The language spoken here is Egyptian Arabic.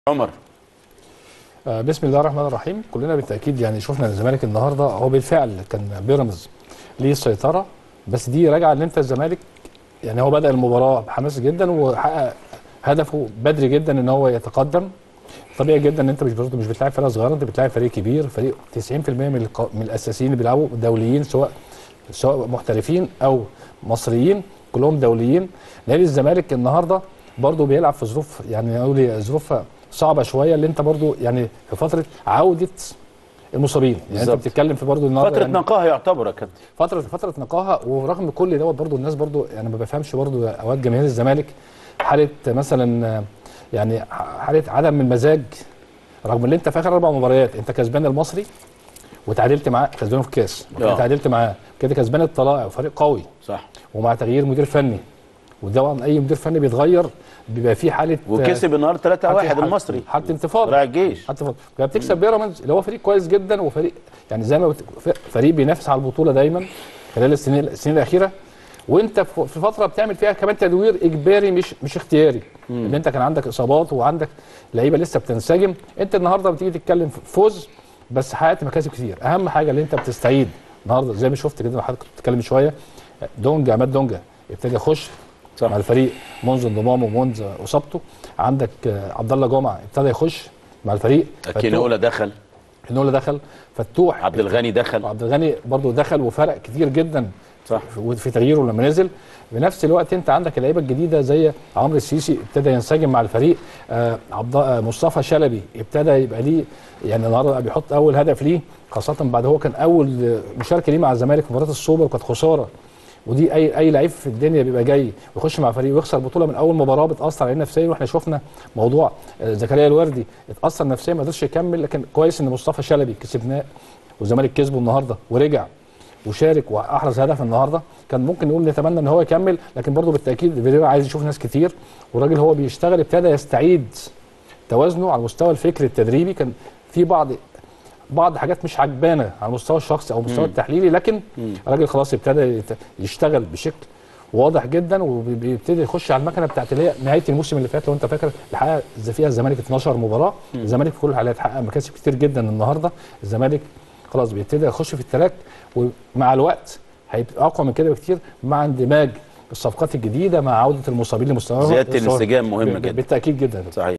عمر آه، بسم الله الرحمن الرحيم كلنا بالتاكيد يعني شفنا الزمالك النهارده هو بالفعل كان بيراميدز ليه السيطره بس دي راجعه ان انت الزمالك يعني هو بدا المباراه بحماس جدا وحقق هدفه بدري جدا ان هو يتقدم طبيعي جدا ان انت مش برضه مش بتلاعب فرقه صغيره انت بتلاعب فريق كبير فريق 90% من الق- من الاساسيين اللي بيلعبوا دوليين سواء سواء محترفين او مصريين كلهم دوليين نادي الزمالك النهارده برضه بيلعب في ظروف يعني اقول إيه، ظروف صعبه شويه اللي انت برضه يعني في فتره عوده المصابين يعني بالظبط. انت بتتكلم في برضه النهارده فترة يعني نقاهة يعتبر يا كابتن فتره فتره نقاهه ورغم كل دوت برضو الناس برضو يعني ما بفهمش برضو اوقات جماهير الزمالك حاله مثلا آه، يعني حاله عدم المزاج رغم ان انت في اخر اربع مباريات انت كسبان المصري وتعادلت معاه كسبانه في الكاس آه. تعادلت معاه كده كسبان الطلائع وفريق قوي صح ومع تغيير مدير فني وطبعا اي مدير فني بيتغير بيبقى فيه حاله آه، وكسب النهارده 3-1 حالة- المصري حاله انتفاضه راعي الجيش حتى ف... كانت بتكسب بيراميدز اللي هو فريق كويس جدا وفريق يعني زي ما بت... ف- فريق بينافس على البطوله دايما خلال السنين السنين الاخيره وانت ف- في فتره بتعمل فيها كمان تدوير اجباري مش مش اختياري ان انت كان عندك اصابات وعندك لعيبه لسه بتنسجم انت النهارده بتيجي تتكلم في فوز بس حققت مكاسب كتير اهم حاجه اللي انت بتستعيد النهارده زي ما شفت كده حضرتك كنت بتتكلم من شويه دونجا عماد دونجا ابتدى يخش صح. مع الفريق منذ انضمامه ومنذ اصابته عندك آه، عبد الله جمعه ابتدى يخش مع الفريق كينولا دخل النولا دخل فتوح عبد الغني دخل عبد الغني برضو دخل وفرق كتير جدا صح في في تغييره لما نزل بنفس الوقت انت عندك اللعيبه الجديده زي عمرو السيسي ابتدى ينسجم مع الفريق آه عبد آه مصطفى شلبي ابتدى يبقى ليه يعني النهارده بيحط اول هدف ليه خاصه بعد هو كان اول آه، مشاركه ليه مع الزمالك في مباراه السوبر وكانت خساره ودي اي اي لعيب في الدنيا بيبقى جاي ويخش مع فريق ويخسر بطوله من اول مباراه بتاثر عليه نفسيا واحنا شفنا موضوع آه، زكريا الوردي اتاثر نفسيا ما قدرش يكمل لكن كويس ان مصطفى شلبي كسبناه والزمالك كسبه النهارده ورجع وشارك واحرز هدف النهارده كان ممكن نقول نتمنى ان هو يكمل لكن برضه بالتاكيد فيريرا عايز يشوف ناس كتير والراجل هو بيشتغل ابتدى يستعيد توازنه على المستوى الفكري التدريبي كان في بعض بعض حاجات مش عجبانه على المستوى الشخصي او المستوى التحليلي لكن الراجل خلاص ابتدى يت- يشتغل بشكل واضح جدا وبيبتدي يخش على المكنه بتاعت اللي هي نهايه الموسم اللي فات لو انت فاكر اللي حقق فيها الزمالك 12 مباراه الزمالك في كل الحالات حقق مكاسب كتير جدا النهارده الزمالك خلاص بيبتدي يخش في التراك ومع الوقت هيبقى اقوى من كده بكتير مع اندماج الصفقات الجديده مع عوده المصابين لمستواهم زيادة الانسجام مهمة ب- ب- جدا. بالتاكيد جدا صحيح